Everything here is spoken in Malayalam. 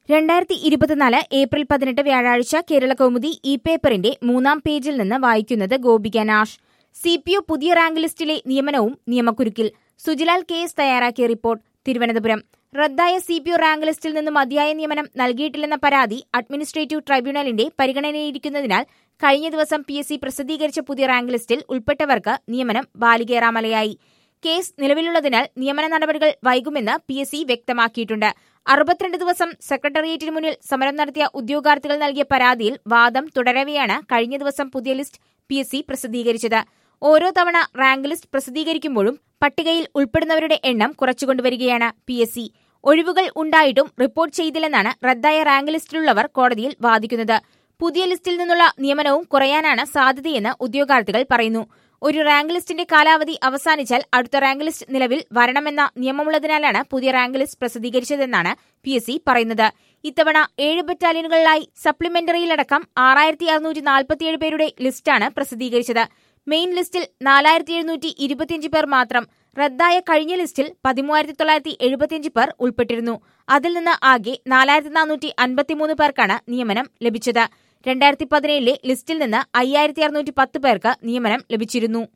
രണ്ടായിരത്തി ഇരുപത്തിനാല് ഏപ്രിൽ പതിനെട്ട് വ്യാഴാഴ്ച കേരള കൗമുദി ഇ പേപ്പറിന്റെ മൂന്നാം പേജിൽ നിന്ന് വായിക്കുന്നത് ഗോപിക നാഷ് സി പി ഒ പുതിയ റാങ്ക് ലിസ്റ്റിലെ നിയമനവും നിയമക്കുരുക്കിൽ സുജിലാൽ കെ എസ് തയ്യാറാക്കിയ റിപ്പോർട്ട് തിരുവനന്തപുരം റദ്ദായ സി പി ഒ റാങ്ക് ലിസ്റ്റിൽ നിന്ന് മതിയായ നിയമനം നൽകിയിട്ടില്ലെന്ന പരാതി അഡ്മിനിസ്ട്രേറ്റീവ് ട്രൈബ്യൂണലിന്റെ പരിഗണനയിരിക്കുന്നതിനാൽ കഴിഞ്ഞ ദിവസം പി എസ് സി പ്രസിദ്ധീകരിച്ച പുതിയ റാങ്ക് ലിസ്റ്റിൽ ഉൾപ്പെട്ടവർക്ക് നിയമനം ബാലികേറാമലയായി കേസ് നിലവിലുള്ളതിനാൽ നിയമന നടപടികൾ വൈകുമെന്ന് പി എസ് സി വ്യക്തമാക്കിയിട്ടുണ്ട് അറുപത്തിരണ്ട് ദിവസം സെക്രട്ടേറിയറ്റിന് മുന്നിൽ സമരം നടത്തിയ ഉദ്യോഗാർത്ഥികൾ നൽകിയ പരാതിയിൽ വാദം തുടരവെയാണ് കഴിഞ്ഞ ദിവസം പുതിയ ലിസ്റ്റ് പി എസ് സി പ്രസിദ്ധീകരിച്ചത് ഓരോ തവണ റാങ്ക് ലിസ്റ്റ് പ്രസിദ്ധീകരിക്കുമ്പോഴും പട്ടികയിൽ ഉൾപ്പെടുന്നവരുടെ എണ്ണം കുറച്ചുകൊണ്ടുവരികയാണ് പി എസ് സി ഒഴിവുകൾ ഉണ്ടായിട്ടും റിപ്പോർട്ട് ചെയ്തില്ലെന്നാണ് റദ്ദായ റാങ്ക് ലിസ്റ്റിലുള്ളവർ കോടതിയിൽ വാദിക്കുന്നത് പുതിയ ലിസ്റ്റിൽ നിന്നുള്ള നിയമനവും കുറയാനാണ് സാധ്യതയെന്ന് ഉദ്യോഗാർത്ഥികൾ പറയുന്നു ഒരു റാങ്ക് ലിസ്റ്റിന്റെ കാലാവധി അവസാനിച്ചാൽ അടുത്ത റാങ്ക് ലിസ്റ്റ് നിലവിൽ വരണമെന്ന നിയമമുള്ളതിനാലാണ് പുതിയ റാങ്ക് ലിസ്റ്റ് പ്രസിദ്ധീകരിച്ചതെന്നാണ് പി എസ് സി പറയുന്നത് ഇത്തവണ ഏഴ് ബറ്റാലിയനുകളിലായി സപ്ലിമെന്ററിയിലടക്കം ആറായിരത്തി അറുന്നൂറ്റി നാൽപ്പത്തിയേഴ് പേരുടെ ലിസ്റ്റാണ് പ്രസിദ്ധീകരിച്ചത് മെയിൻ ലിസ്റ്റിൽ നാലായിരത്തി എഴുന്നൂറ്റി ഇരുപത്തിയഞ്ച് പേർ മാത്രം റദ്ദായ കഴിഞ്ഞ ലിസ്റ്റിൽ പതിമൂവായിരത്തി തൊള്ളായിരത്തി എഴുപത്തിയഞ്ച് പേർ ഉൾപ്പെട്ടിരുന്നു അതിൽ നിന്ന് ആകെ നാലായിരത്തി നാനൂറ്റി അൻപത്തിമൂന്ന് പേർക്കാണ് നിയമനം ലഭിച്ചത് രണ്ടായിരത്തി പതിനേഴിലെ ലിസ്റ്റിൽ നിന്ന് അയ്യായിരത്തി അറുന്നൂറ്റി പത്ത് പേർക്ക് നിയമനം ലഭിച്ചിരുന്നു